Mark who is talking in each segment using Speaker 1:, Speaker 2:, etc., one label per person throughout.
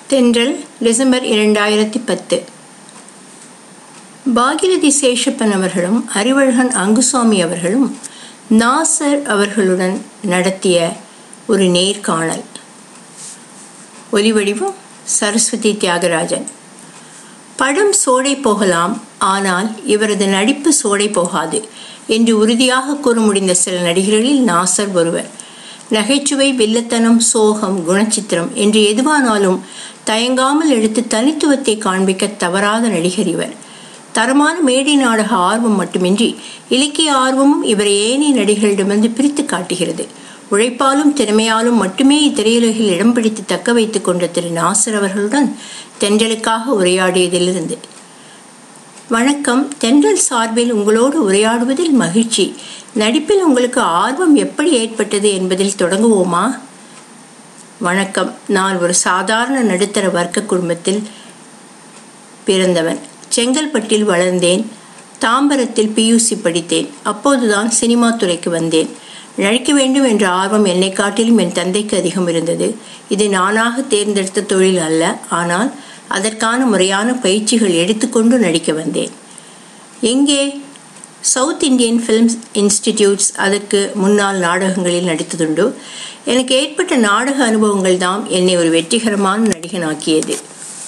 Speaker 1: தென்றல் டிசம்பர் இரண்டாயிரத்தி பத்து பாகிரதி சேஷப்பன் அவர்களும் அறிவழகன் அங்குசாமி அவர்களும் நாசர் அவர்களுடன் நடத்திய ஒரு நேர்காணல் ஒலிவடிவம் சரஸ்வதி தியாகராஜன் படம் சோடை போகலாம் ஆனால் இவரது நடிப்பு சோடை போகாது என்று உறுதியாக கூற முடிந்த சில நடிகர்களில் நாசர் ஒருவர் நகைச்சுவை வில்லத்தனம் சோகம் குணச்சித்திரம் என்று எதுவானாலும் தயங்காமல் எடுத்து தனித்துவத்தை காண்பிக்க தவறாத நடிகர் இவர் தரமான மேடை நாடக ஆர்வம் மட்டுமின்றி இலக்கிய ஆர்வமும் இவரை ஏனைய நடிகர்களிடமிருந்து பிரித்து காட்டுகிறது உழைப்பாலும் திறமையாலும் மட்டுமே இத்திரையுலகில் இடம் பிடித்து தக்க வைத்துக் கொண்ட திரு நாசர் அவர்களுடன் தென்றலுக்காக உரையாடியதிலிருந்து வணக்கம் தென்றல் சார்பில் உங்களோடு உரையாடுவதில் மகிழ்ச்சி நடிப்பில் உங்களுக்கு ஆர்வம் எப்படி ஏற்பட்டது என்பதில் தொடங்குவோமா வணக்கம் நான் ஒரு சாதாரண நடுத்தர வர்க்க குடும்பத்தில் பிறந்தவன் செங்கல்பட்டில் வளர்ந்தேன் தாம்பரத்தில் பியூசி படித்தேன் அப்போதுதான் சினிமா துறைக்கு வந்தேன் நடிக்க வேண்டும் என்ற ஆர்வம் என்னை காட்டிலும் என் தந்தைக்கு அதிகம் இருந்தது இது நானாக தேர்ந்தெடுத்த தொழில் அல்ல ஆனால் அதற்கான முறையான பயிற்சிகள் எடுத்துக்கொண்டு நடிக்க வந்தேன் எங்கே சவுத் இந்தியன் ஃபிலிம்ஸ் இன்ஸ்டிடியூட்ஸ் அதற்கு முன்னாள் நாடகங்களில் நடித்ததுண்டு எனக்கு ஏற்பட்ட நாடக அனுபவங்கள் தான் என்னை ஒரு வெற்றிகரமான நடிகனாக்கியது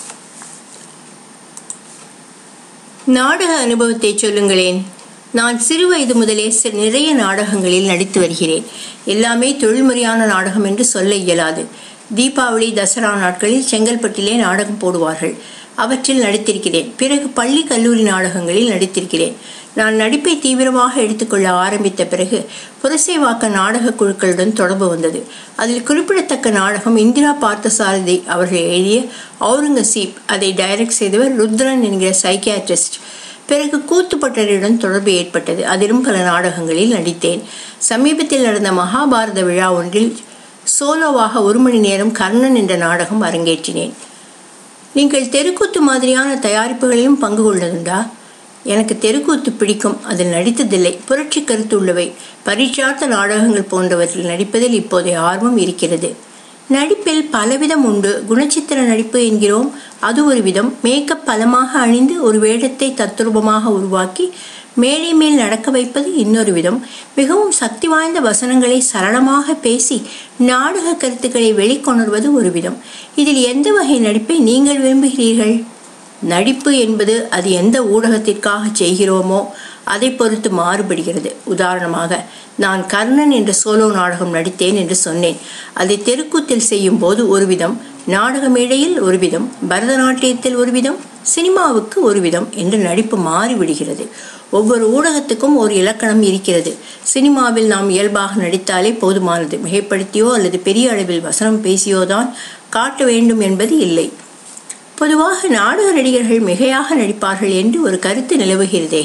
Speaker 1: நாடக அனுபவத்தை சொல்லுங்களேன் நான் சிறு வயது முதலே நிறைய நாடகங்களில் நடித்து வருகிறேன் எல்லாமே தொழில்முறையான நாடகம் என்று சொல்ல இயலாது தீபாவளி தசரா நாட்களில் செங்கல்பட்டிலே நாடகம் போடுவார்கள் அவற்றில் நடித்திருக்கிறேன் பிறகு பள்ளி கல்லூரி நாடகங்களில் நடித்திருக்கிறேன் நான் நடிப்பை தீவிரமாக எடுத்துக்கொள்ள ஆரம்பித்த பிறகு புரசேவாக்க நாடக குழுக்களுடன் தொடர்பு வந்தது அதில் குறிப்பிடத்தக்க நாடகம் இந்திரா பார்த்தசாரதி அவர்கள் எழுதிய அவுரங்கசீப் அதை டைரக்ட் செய்தவர் ருத்ரன் என்கிற சைக்கியாட்ரிஸ்ட் பிறகு கூத்துப்பட்டருடன் தொடர்பு ஏற்பட்டது அதிலும் பல நாடகங்களில் நடித்தேன் சமீபத்தில் நடந்த மகாபாரத விழா ஒன்றில் சோலோவாக ஒரு மணி நேரம் கர்ணன் என்ற நாடகம் அரங்கேற்றினேன் நீங்கள் தெருக்கூத்து மாதிரியான தயாரிப்புகளிலும் பங்கு கொண்டதுண்டா எனக்கு தெருக்கூத்து பிடிக்கும் அதில் நடித்ததில்லை புரட்சி கருத்து உள்ளவை பரீட்சார்த்த நாடகங்கள் போன்றவற்றில் நடிப்பதில் இப்போதைய ஆர்வம் இருக்கிறது நடிப்பில் பலவிதம் உண்டு குணச்சித்திர நடிப்பு என்கிறோம் அது ஒரு விதம் மேக்கப் பலமாக அணிந்து ஒரு வேடத்தை தத்ரூபமாக உருவாக்கி மேடை மேல் நடக்க வைப்பது இன்னொரு விதம் மிகவும் சக்தி வாய்ந்த வசனங்களை சரளமாக பேசி நாடக கருத்துக்களை வெளிக்கொணர்வது ஒரு விதம் இதில் எந்த வகை நடிப்பை நீங்கள் விரும்புகிறீர்கள் நடிப்பு என்பது அது எந்த ஊடகத்திற்காக செய்கிறோமோ அதை பொறுத்து மாறுபடுகிறது உதாரணமாக நான் கர்ணன் என்ற சோலோ நாடகம் நடித்தேன் என்று சொன்னேன் அதை தெருக்கூத்தில் செய்யும் போது ஒரு விதம் நாடக மேடையில் ஒரு விதம் பரதநாட்டியத்தில் ஒரு விதம் சினிமாவுக்கு ஒரு விதம் என்று நடிப்பு மாறிவிடுகிறது ஒவ்வொரு ஊடகத்துக்கும் ஒரு இலக்கணம் இருக்கிறது சினிமாவில் நாம் இயல்பாக நடித்தாலே போதுமானது மிகைப்படுத்தியோ அல்லது பெரிய அளவில் வசனம் பேசியோ தான் காட்ட வேண்டும் என்பது இல்லை பொதுவாக நாடக நடிகர்கள் மிகையாக நடிப்பார்கள் என்று ஒரு கருத்து நிலவுகிறதே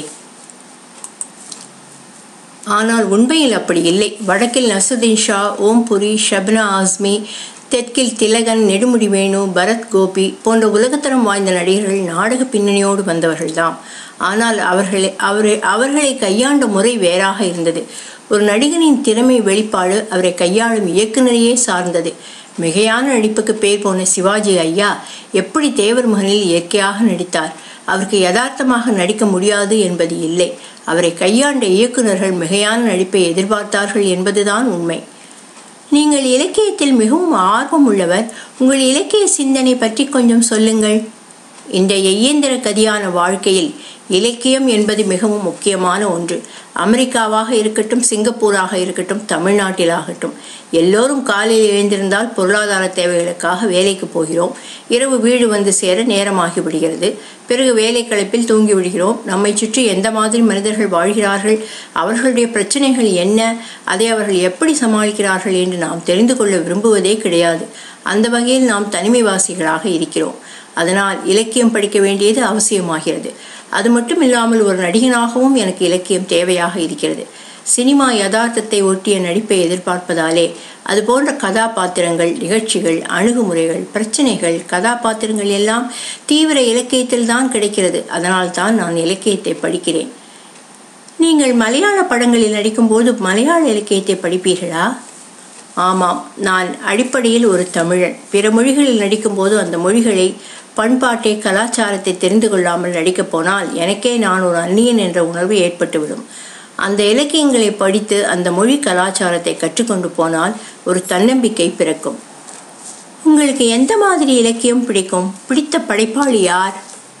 Speaker 1: ஆனால் உண்மையில் அப்படி இல்லை வடக்கில் நசுதீன் ஷா ஓம்புரி ஷப்னா ஆஸ்மி தெற்கில் திலகன் நெடுமுடி வேணு பரத் கோபி போன்ற உலகத்தரம் வாய்ந்த நடிகர்கள் நாடக பின்னணியோடு வந்தவர்கள்தாம் ஆனால் அவர்களை அவரை அவர்களை கையாண்ட முறை வேறாக இருந்தது ஒரு நடிகனின் திறமை வெளிப்பாடு அவரை கையாளும் இயக்குநரையே சார்ந்தது மிகையான நடிப்புக்கு பேர் போன சிவாஜி ஐயா எப்படி தேவர் மகனில் இயற்கையாக நடித்தார் அவருக்கு யதார்த்தமாக நடிக்க முடியாது என்பது இல்லை அவரை கையாண்ட இயக்குநர்கள் மிகையான நடிப்பை எதிர்பார்த்தார்கள் என்பதுதான் உண்மை நீங்கள் இலக்கியத்தில் மிகவும் ஆர்வம் உள்ளவர் உங்கள் இலக்கிய சிந்தனை பற்றி கொஞ்சம் சொல்லுங்கள் இன்றைய இயந்திர கதியான வாழ்க்கையில் இலக்கியம் என்பது மிகவும் முக்கியமான ஒன்று அமெரிக்காவாக இருக்கட்டும் சிங்கப்பூராக இருக்கட்டும் தமிழ்நாட்டிலாகட்டும் எல்லோரும் காலையில் எழுந்திருந்தால் பொருளாதார தேவைகளுக்காக வேலைக்கு போகிறோம் இரவு வீடு வந்து சேர நேரமாகி விடுகிறது பிறகு வேலை களைப்பில் தூங்கி விடுகிறோம் நம்மை சுற்றி எந்த மாதிரி மனிதர்கள் வாழ்கிறார்கள் அவர்களுடைய பிரச்சனைகள் என்ன அதை அவர்கள் எப்படி சமாளிக்கிறார்கள் என்று நாம் தெரிந்து கொள்ள விரும்புவதே கிடையாது அந்த வகையில் நாம் தனிமைவாசிகளாக இருக்கிறோம் அதனால் இலக்கியம் படிக்க வேண்டியது அவசியமாகிறது அது மட்டும் இல்லாமல் ஒரு நடிகனாகவும் எனக்கு இலக்கியம் தேவையாக இருக்கிறது சினிமா யதார்த்தத்தை ஒட்டிய நடிப்பை எதிர்பார்ப்பதாலே அது போன்ற கதாபாத்திரங்கள் நிகழ்ச்சிகள் அணுகுமுறைகள் பிரச்சனைகள் கதாபாத்திரங்கள் எல்லாம் தீவிர இலக்கியத்தில் தான் கிடைக்கிறது அதனால் தான் நான் இலக்கியத்தை படிக்கிறேன் நீங்கள் மலையாள படங்களில் நடிக்கும்போது மலையாள இலக்கியத்தை படிப்பீர்களா ஆமாம் நான் அடிப்படையில் ஒரு தமிழன் பிற மொழிகளில் நடிக்கும்போது அந்த மொழிகளை பண்பாட்டை கலாச்சாரத்தை தெரிந்து கொள்ளாமல் நடிக்கப் போனால் எனக்கே நான் ஒரு அந்நியன் என்ற உணர்வு ஏற்பட்டுவிடும் அந்த இலக்கியங்களை படித்து அந்த மொழி கலாச்சாரத்தை கற்றுக்கொண்டு போனால் ஒரு தன்னம்பிக்கை பிறக்கும் உங்களுக்கு எந்த மாதிரி இலக்கியம் பிடிக்கும் பிடித்த படைப்பாளி யார்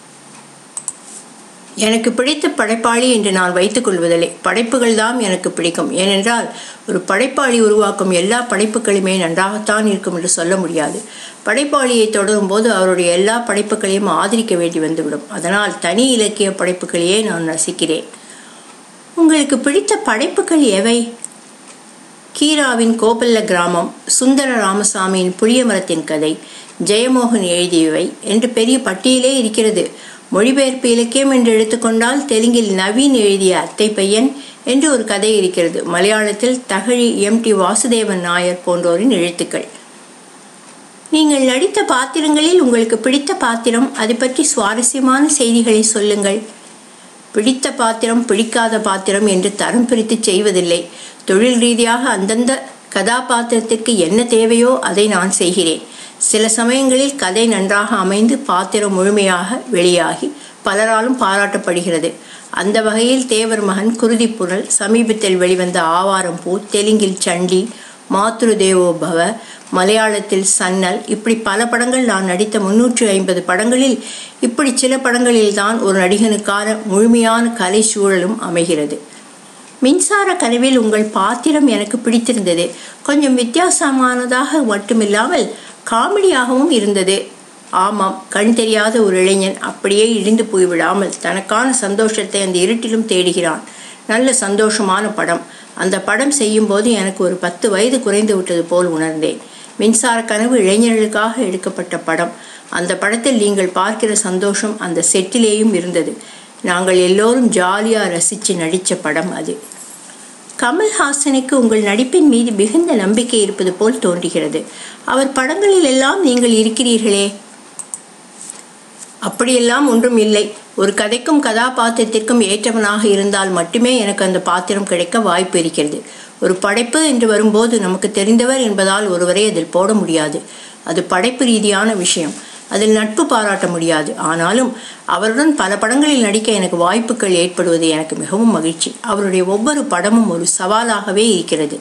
Speaker 1: எனக்கு பிடித்த படைப்பாளி என்று நான் வைத்துக் கொள்வதில்லை படைப்புகள் தான் எனக்கு பிடிக்கும் ஏனென்றால் ஒரு படைப்பாளி உருவாக்கும் எல்லா படைப்புகளுமே நன்றாகத்தான் இருக்கும் என்று சொல்ல முடியாது படைப்பாளியை தொடரும் போது அவருடைய எல்லா படைப்புகளையும் ஆதரிக்க வேண்டி வந்துவிடும் அதனால் தனி இலக்கிய படைப்புகளையே நான் ரசிக்கிறேன் உங்களுக்கு பிடித்த படைப்புகள் எவை கீராவின் கோபல்ல கிராமம் சுந்தர ராமசாமியின் புளிய மரத்தின் கதை ஜெயமோகன் எழுதியவை என்று பெரிய பட்டியலே இருக்கிறது மொழிபெயர்ப்பு இலக்கியம் என்று எடுத்துக்கொண்டால் தெலுங்கில் நவீன் எழுதிய அத்தை பையன் என்று ஒரு கதை இருக்கிறது மலையாளத்தில் தகழி எம் டி வாசுதேவன் நாயர் போன்றோரின் எழுத்துக்கள் நீங்கள் நடித்த பாத்திரங்களில் உங்களுக்கு பிடித்த பாத்திரம் அது பற்றி சுவாரஸ்யமான செய்திகளை சொல்லுங்கள் பிடித்த பாத்திரம் பிடிக்காத பாத்திரம் என்று தரம் பிரித்து செய்வதில்லை தொழில் ரீதியாக அந்தந்த கதாபாத்திரத்திற்கு என்ன தேவையோ அதை நான் செய்கிறேன் சில சமயங்களில் கதை நன்றாக அமைந்து பாத்திரம் முழுமையாக வெளியாகி பலராலும் பாராட்டப்படுகிறது அந்த வகையில் தேவர் மகன் குருதிப்புரல் சமீபத்தில் வெளிவந்த ஆவாரம் பூ தெலுங்கில் சண்டி மாத்ரு தேவோ பவ மலையாளத்தில் சன்னல் இப்படி பல படங்கள் நான் நடித்த முன்னூற்று ஐம்பது படங்களில் இப்படி சில படங்களில் தான் ஒரு நடிகனுக்கான முழுமையான கலை சூழலும் அமைகிறது மின்சார கனவில் உங்கள் பாத்திரம் எனக்கு பிடித்திருந்தது கொஞ்சம் வித்தியாசமானதாக மட்டுமில்லாமல் காமெடியாகவும் இருந்தது ஆமாம் கண் தெரியாத ஒரு இளைஞன் அப்படியே இடிந்து போய்விடாமல் தனக்கான சந்தோஷத்தை அந்த இருட்டிலும் தேடுகிறான் நல்ல சந்தோஷமான படம் அந்த படம் செய்யும்போது எனக்கு ஒரு பத்து வயது குறைந்து விட்டது போல் உணர்ந்தேன் மின்சார கனவு இளைஞர்களுக்காக எடுக்கப்பட்ட படம் அந்த படத்தில் நீங்கள் பார்க்கிற சந்தோஷம் அந்த செட்டிலேயும் இருந்தது நாங்கள் எல்லோரும் ஜாலியாக ரசித்து நடித்த படம் அது கமல்ஹாசனுக்கு உங்கள் நடிப்பின் மீது மிகுந்த நம்பிக்கை இருப்பது போல் தோன்றுகிறது அவர் படங்களில் எல்லாம் நீங்கள் இருக்கிறீர்களே அப்படியெல்லாம் ஒன்றும் இல்லை ஒரு கதைக்கும் கதாபாத்திரத்திற்கும் ஏற்றவனாக இருந்தால் மட்டுமே எனக்கு அந்த பாத்திரம் கிடைக்க வாய்ப்பு இருக்கிறது ஒரு படைப்பு என்று வரும்போது நமக்கு தெரிந்தவர் என்பதால் ஒருவரை அதில் போட முடியாது அது படைப்பு ரீதியான விஷயம் அதில் நட்பு பாராட்ட முடியாது ஆனாலும் அவருடன் பல படங்களில் நடிக்க எனக்கு வாய்ப்புகள் ஏற்படுவது எனக்கு மிகவும் மகிழ்ச்சி அவருடைய ஒவ்வொரு படமும் ஒரு சவாலாகவே இருக்கிறது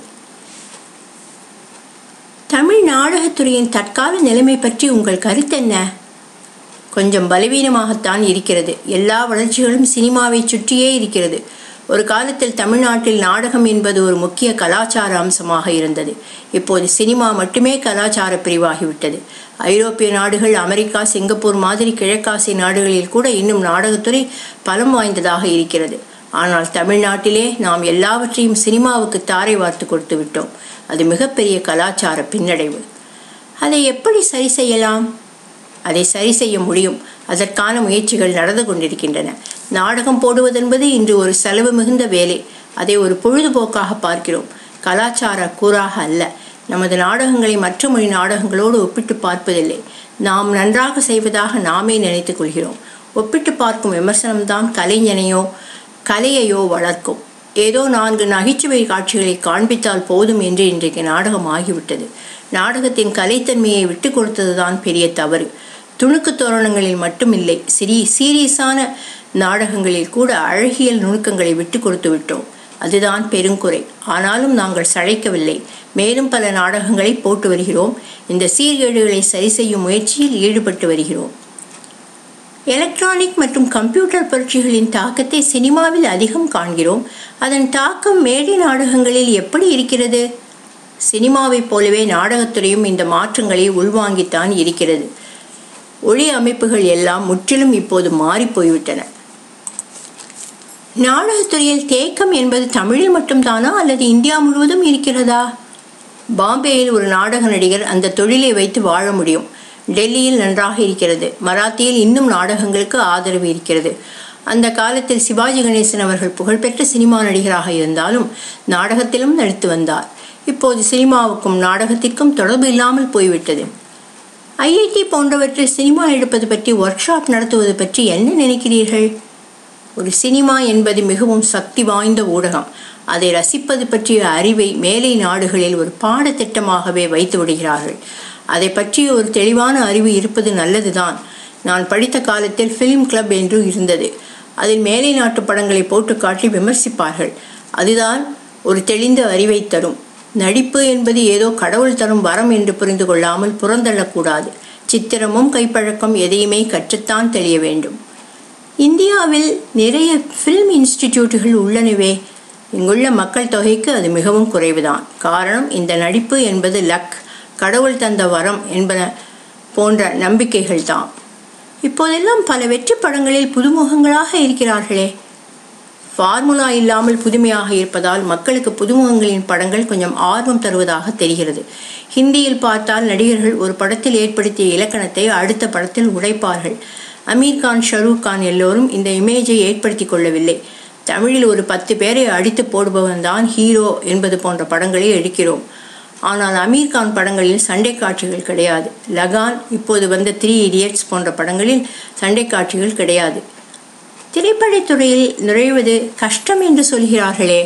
Speaker 1: தமிழ் நாடகத்துறையின் தற்கால நிலைமை பற்றி உங்கள் கருத்து என்ன கொஞ்சம் பலவீனமாகத்தான் இருக்கிறது எல்லா வளர்ச்சிகளும் சினிமாவை சுற்றியே இருக்கிறது ஒரு காலத்தில் தமிழ்நாட்டில் நாடகம் என்பது ஒரு முக்கிய கலாச்சார அம்சமாக இருந்தது இப்போது சினிமா மட்டுமே கலாச்சார பிரிவாகிவிட்டது ஐரோப்பிய நாடுகள் அமெரிக்கா சிங்கப்பூர் மாதிரி கிழக்காசிய நாடுகளில் கூட இன்னும் நாடகத்துறை பலம் வாய்ந்ததாக இருக்கிறது ஆனால் தமிழ்நாட்டிலே நாம் எல்லாவற்றையும் சினிமாவுக்கு தாரை வார்த்து கொடுத்து விட்டோம் அது மிகப்பெரிய கலாச்சார பின்னடைவு அதை எப்படி சரி செய்யலாம் அதை சரி செய்ய முடியும் அதற்கான முயற்சிகள் நடந்து கொண்டிருக்கின்றன நாடகம் போடுவதென்பது இன்று ஒரு செலவு மிகுந்த வேலை அதை ஒரு பொழுதுபோக்காக பார்க்கிறோம் கலாச்சார கூறாக அல்ல நமது நாடகங்களை மற்ற மொழி நாடகங்களோடு ஒப்பிட்டு பார்ப்பதில்லை நாம் நன்றாக செய்வதாக நாமே நினைத்துக் கொள்கிறோம் ஒப்பிட்டு பார்க்கும் விமர்சனம்தான் கலைஞனையோ கலையையோ வளர்க்கும் ஏதோ நான்கு நகைச்சுவை காட்சிகளை காண்பித்தால் போதும் என்று இன்றைக்கு நாடகம் ஆகிவிட்டது நாடகத்தின் கலைத்தன்மையை விட்டு கொடுத்ததுதான் பெரிய தவறு துணுக்கு தோரணங்களில் மட்டுமில்லை சிறி சீரியஸான நாடகங்களில் கூட அழகியல் நுணுக்கங்களை விட்டு கொடுத்து விட்டோம் அதுதான் பெருங்குறை ஆனாலும் நாங்கள் சளைக்கவில்லை மேலும் பல நாடகங்களை போட்டு வருகிறோம் இந்த சீர்கேடுகளை சரி செய்யும் முயற்சியில் ஈடுபட்டு வருகிறோம் எலக்ட்ரானிக் மற்றும் கம்ப்யூட்டர் புரட்சிகளின் தாக்கத்தை சினிமாவில் அதிகம் காண்கிறோம் அதன் தாக்கம் மேடை நாடகங்களில் எப்படி இருக்கிறது சினிமாவைப் போலவே நாடகத்துறையும் இந்த மாற்றங்களை உள்வாங்கித்தான் இருக்கிறது ஒளி அமைப்புகள் எல்லாம் முற்றிலும் இப்போது மாறி போய்விட்டன நாடகத்துறையில் தேக்கம் என்பது தமிழில் மட்டும்தானா அல்லது இந்தியா முழுவதும் இருக்கிறதா பாம்பேயில் ஒரு நாடக நடிகர் அந்த தொழிலை வைத்து வாழ முடியும் டெல்லியில் நன்றாக இருக்கிறது மராத்தியில் இன்னும் நாடகங்களுக்கு ஆதரவு இருக்கிறது அந்த காலத்தில் சிவாஜி கணேசன் அவர்கள் புகழ்பெற்ற சினிமா நடிகராக இருந்தாலும் நாடகத்திலும் நடித்து வந்தார் இப்போது சினிமாவுக்கும் நாடகத்திற்கும் தொடர்பு இல்லாமல் போய்விட்டது ஐஐடி போன்றவற்றில் சினிமா எடுப்பது பற்றி ஒர்க் ஷாப் நடத்துவது பற்றி என்ன நினைக்கிறீர்கள் ஒரு சினிமா என்பது மிகவும் சக்தி வாய்ந்த ஊடகம் அதை ரசிப்பது பற்றிய அறிவை மேலை நாடுகளில் ஒரு பாடத்திட்டமாகவே வைத்து விடுகிறார்கள் அதை பற்றிய ஒரு தெளிவான அறிவு இருப்பது நல்லதுதான் நான் படித்த காலத்தில் ஃபிலிம் கிளப் என்று இருந்தது அதில் மேலை நாட்டு படங்களை போட்டு காட்டி விமர்சிப்பார்கள் அதுதான் ஒரு தெளிந்த அறிவை தரும் நடிப்பு என்பது ஏதோ கடவுள் தரும் வரம் என்று புரிந்து கொள்ளாமல் புறந்தள்ளக்கூடாது சித்திரமும் கைப்பழக்கம் எதையுமே கற்றுத்தான் தெரிய வேண்டும் இந்தியாவில் நிறைய ஃபில்ம் இன்ஸ்டிடியூட்டுகள் உள்ளனவே இங்குள்ள மக்கள் தொகைக்கு அது மிகவும் குறைவுதான் காரணம் இந்த நடிப்பு என்பது லக் கடவுள் தந்த வரம் என்பன போன்ற நம்பிக்கைகள் தான் இப்போதெல்லாம் பல வெற்றி படங்களில் புதுமுகங்களாக இருக்கிறார்களே ஃபார்முலா இல்லாமல் புதுமையாக இருப்பதால் மக்களுக்கு புதுமுகங்களின் படங்கள் கொஞ்சம் ஆர்வம் தருவதாக தெரிகிறது ஹிந்தியில் பார்த்தால் நடிகர்கள் ஒரு படத்தில் ஏற்படுத்திய இலக்கணத்தை அடுத்த படத்தில் உடைப்பார்கள் அமீர் கான் ஷரூக் கான் எல்லோரும் இந்த இமேஜை ஏற்படுத்தி கொள்ளவில்லை தமிழில் ஒரு பத்து பேரை அடித்து போடுபவன் தான் ஹீரோ என்பது போன்ற படங்களை எடுக்கிறோம் ஆனால் அமீர் கான் படங்களில் சண்டை காட்சிகள் கிடையாது லகான் இப்போது வந்த த்ரீ இடியட்ஸ் போன்ற படங்களில் சண்டை காட்சிகள் கிடையாது திரைப்படத்துறையில் நுழைவது கஷ்டம் என்று சொல்கிறார்களே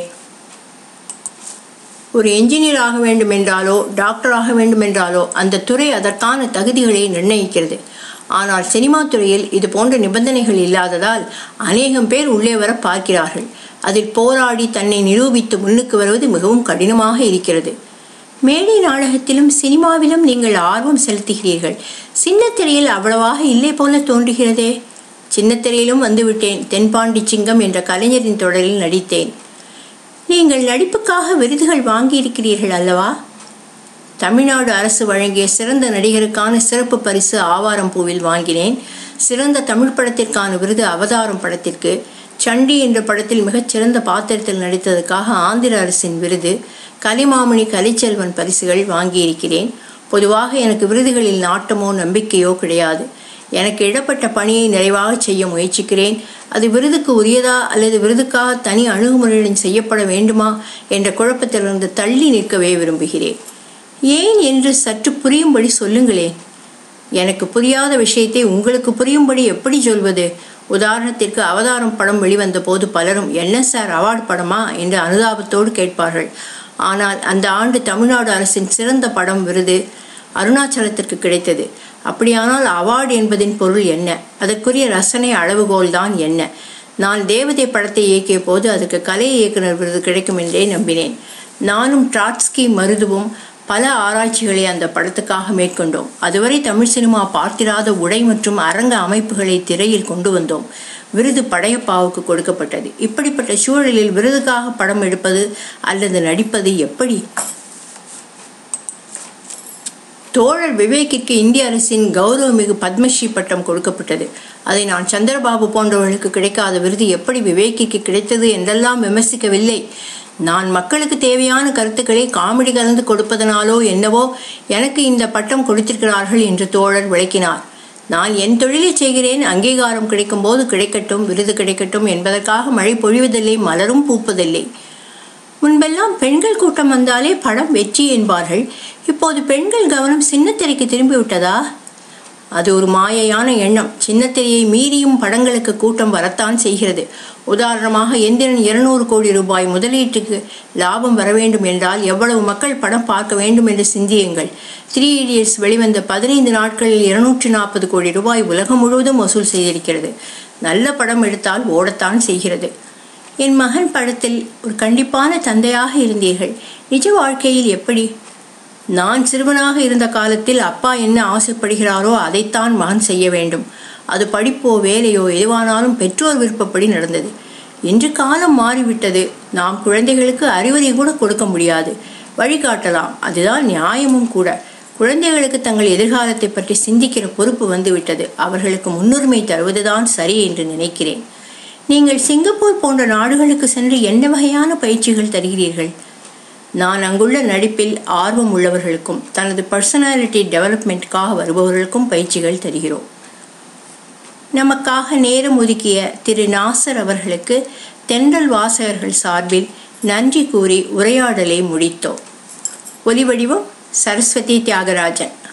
Speaker 1: ஒரு என்ஜினியர் ஆக வேண்டும் என்றாலோ டாக்டர் ஆக வேண்டும் என்றாலோ அந்த துறை அதற்கான தகுதிகளை நிர்ணயிக்கிறது ஆனால் சினிமா துறையில் இது போன்ற நிபந்தனைகள் இல்லாததால் அநேகம் பேர் உள்ளே வர பார்க்கிறார்கள் அதில் போராடி தன்னை நிரூபித்து முன்னுக்கு வருவது மிகவும் கடினமாக இருக்கிறது மேடை நாடகத்திலும் சினிமாவிலும் நீங்கள் ஆர்வம் செலுத்துகிறீர்கள் சின்ன திரையில் அவ்வளவாக இல்லை போல தோன்றுகிறதே சின்னத்திரையிலும் வந்துவிட்டேன் தென்பாண்டி சிங்கம் என்ற கலைஞரின் தொடரில் நடித்தேன் நீங்கள் நடிப்புக்காக விருதுகள் வாங்கியிருக்கிறீர்கள் அல்லவா தமிழ்நாடு அரசு வழங்கிய சிறந்த நடிகருக்கான சிறப்பு பரிசு ஆவாரம் பூவில் வாங்கினேன் சிறந்த தமிழ் படத்திற்கான விருது அவதாரம் படத்திற்கு சண்டி என்ற படத்தில் மிகச்சிறந்த பாத்திரத்தில் நடித்ததற்காக ஆந்திர அரசின் விருது கலிமாமணி கலைச்செல்வன் பரிசுகள் வாங்கியிருக்கிறேன் பொதுவாக எனக்கு விருதுகளில் நாட்டமோ நம்பிக்கையோ கிடையாது எனக்கு இடப்பட்ட பணியை நிறைவாக செய்ய முயற்சிக்கிறேன் அது விருதுக்கு உரியதா அல்லது விருதுக்காக தனி அணுகுமுறையுடன் செய்யப்பட வேண்டுமா என்ற குழப்பத்திலிருந்து தள்ளி நிற்கவே விரும்புகிறேன் ஏன் என்று சற்று புரியும்படி சொல்லுங்களேன் எனக்கு புரியாத விஷயத்தை உங்களுக்கு புரியும்படி எப்படி சொல்வது உதாரணத்திற்கு அவதாரம் படம் வெளிவந்த போது பலரும் என்ன சார் அவார்டு படமா என்று அனுதாபத்தோடு கேட்பார்கள் ஆனால் அந்த ஆண்டு தமிழ்நாடு அரசின் சிறந்த படம் விருது அருணாச்சலத்திற்கு கிடைத்தது அப்படியானால் அவார்டு என்பதின் பொருள் என்ன அதற்குரிய ரசனை அளவுகோல் தான் என்ன நான் தேவதை படத்தை இயக்கிய போது அதுக்கு கலை இயக்குனர் விருது கிடைக்கும் என்றே நம்பினேன் நானும் ட்ராட்ஸ்கி மருதுவும் பல ஆராய்ச்சிகளை அந்த படத்துக்காக மேற்கொண்டோம் அதுவரை தமிழ் சினிமா பார்த்திராத உடை மற்றும் அரங்க அமைப்புகளை திரையில் கொண்டு வந்தோம் விருது படையப்பாவுக்கு கொடுக்கப்பட்டது இப்படிப்பட்ட சூழலில் விருதுக்காக படம் எடுப்பது அல்லது நடிப்பது எப்படி தோழர் விவேக்கிற்கு இந்திய அரசின் கௌரவமிகு பத்மஸ்ரீ பட்டம் கொடுக்கப்பட்டது அதை நான் சந்திரபாபு போன்றவர்களுக்கு கிடைக்காத விருது எப்படி விவேக்கிற்கு கிடைத்தது என்றெல்லாம் விமர்சிக்கவில்லை நான் மக்களுக்கு தேவையான கருத்துக்களை காமெடி கலந்து கொடுப்பதனாலோ என்னவோ எனக்கு இந்த பட்டம் கொடுத்திருக்கிறார்கள் என்று தோழர் விளக்கினார் நான் என் தொழிலை செய்கிறேன் அங்கீகாரம் கிடைக்கும் போது கிடைக்கட்டும் விருது கிடைக்கட்டும் என்பதற்காக மழை பொழிவதில்லை மலரும் பூப்பதில்லை முன்பெல்லாம் பெண்கள் கூட்டம் வந்தாலே படம் வெற்றி என்பார்கள் இப்போது பெண்கள் கவனம் சின்னத்திரைக்கு திரும்பி விட்டதா அது ஒரு மாயையான எண்ணம் சின்னத்திரையை மீறியும் படங்களுக்கு கூட்டம் வரத்தான் செய்கிறது உதாரணமாக எந்திரன் இருநூறு கோடி ரூபாய் முதலீட்டுக்கு லாபம் வர வேண்டும் என்றால் எவ்வளவு மக்கள் படம் பார்க்க வேண்டும் என்று சிந்தியுங்கள் த்ரீ இடியட்ஸ் வெளிவந்த பதினைந்து நாட்களில் இருநூற்றி நாற்பது கோடி ரூபாய் உலகம் முழுவதும் வசூல் செய்திருக்கிறது நல்ல படம் எடுத்தால் ஓடத்தான் செய்கிறது என் மகன் படத்தில் ஒரு கண்டிப்பான தந்தையாக இருந்தீர்கள் நிஜ வாழ்க்கையில் எப்படி நான் சிறுவனாக இருந்த காலத்தில் அப்பா என்ன ஆசைப்படுகிறாரோ அதைத்தான் மகன் செய்ய வேண்டும் அது படிப்போ வேலையோ எதுவானாலும் பெற்றோர் விருப்பப்படி நடந்தது இன்று காலம் மாறிவிட்டது நாம் குழந்தைகளுக்கு அறிவுரை கூட கொடுக்க முடியாது வழிகாட்டலாம் அதுதான் நியாயமும் கூட குழந்தைகளுக்கு தங்கள் எதிர்காலத்தை பற்றி சிந்திக்கிற பொறுப்பு வந்துவிட்டது அவர்களுக்கு முன்னுரிமை தருவதுதான் சரி என்று நினைக்கிறேன் நீங்கள் சிங்கப்பூர் போன்ற நாடுகளுக்கு சென்று என்ன வகையான பயிற்சிகள் தருகிறீர்கள் நான் அங்குள்ள நடிப்பில் ஆர்வம் உள்ளவர்களுக்கும் தனது பர்சனாலிட்டி டெவலப்மெண்ட்டுக்காக வருபவர்களுக்கும் பயிற்சிகள் தருகிறோம் நமக்காக நேரம் ஒதுக்கிய திரு நாசர் அவர்களுக்கு தென்றல் வாசகர்கள் சார்பில் நன்றி கூறி உரையாடலை முடித்தோம் ஒலிவடிவம் சரஸ்வதி தியாகராஜன்